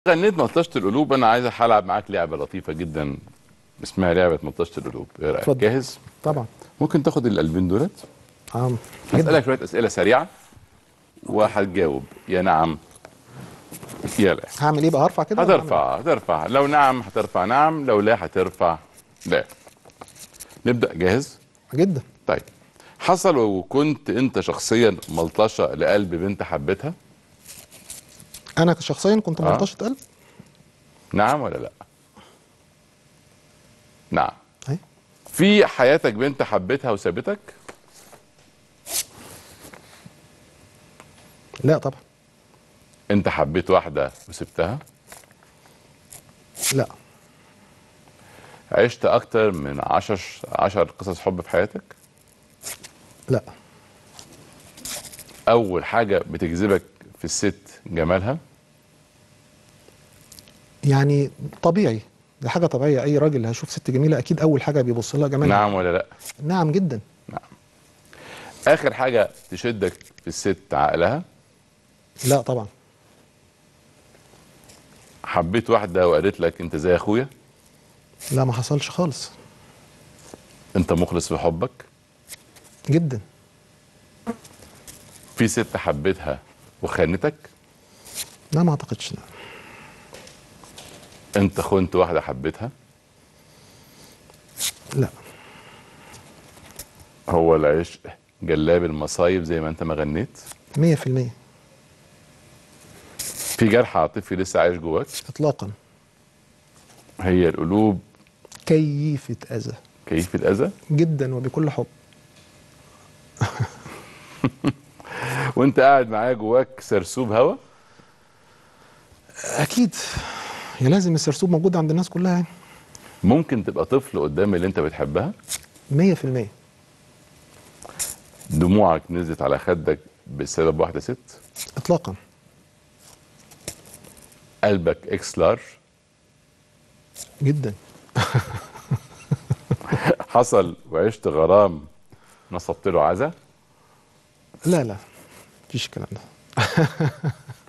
غنيت ملطشه القلوب انا عايز هلعب معاك لعبه لطيفه جدا اسمها لعبه ملطشه القلوب ايه رايك اتفضل. جاهز طبعا ممكن تاخد القلبين دولت اه جدا هسالك شويه اسئله سريعه وهتجاوب يا نعم يا لا هعمل ايه بقى هرفع كده ولا هعمل هترفع هترفع لو نعم هترفع نعم لو لا هترفع لا نبدا جاهز إيه؟ جدا طيب حصل وكنت انت شخصيا ملطشه لقلب بنت حبيتها انا شخصيا كنت آه. ملطشه قلب نعم ولا لا نعم اهي في حياتك بنت حبيتها وسابتك لا طبعا انت حبيت واحده وسبتها لا عشت اكتر من عشر عشر قصص حب في حياتك لا اول حاجه بتجذبك في الست جمالها يعني طبيعي دي حاجه طبيعيه اي راجل هيشوف ست جميله اكيد اول حاجه بيبص لها جمالها نعم ولا لا نعم جدا اخر حاجه تشدك في الست عقلها لا طبعا حبيت واحده وقالت لك انت زي اخويا لا ما حصلش خالص انت مخلص في حبك جدا في ست حبيتها وخانتك لا ما اعتقدش لا انت خنت واحده حبيتها لا هو العشق جلاب المصايب زي ما انت ما غنيت 100% في جرح عاطفي لسه عايش جواك اطلاقا هي القلوب كيفة اذى كيف الاذى جدا وبكل حب وانت قاعد معايا جواك سرسوب هوا اكيد يا لازم السرسوب موجود عند الناس كلها يعني ممكن تبقى طفل قدام اللي انت بتحبها 100% دموعك نزلت على خدك بسبب واحده ست اطلاقا قلبك اكس لارج جدا حصل وعشت غرام نصبت له عزا لا لا مفيش الكلام ده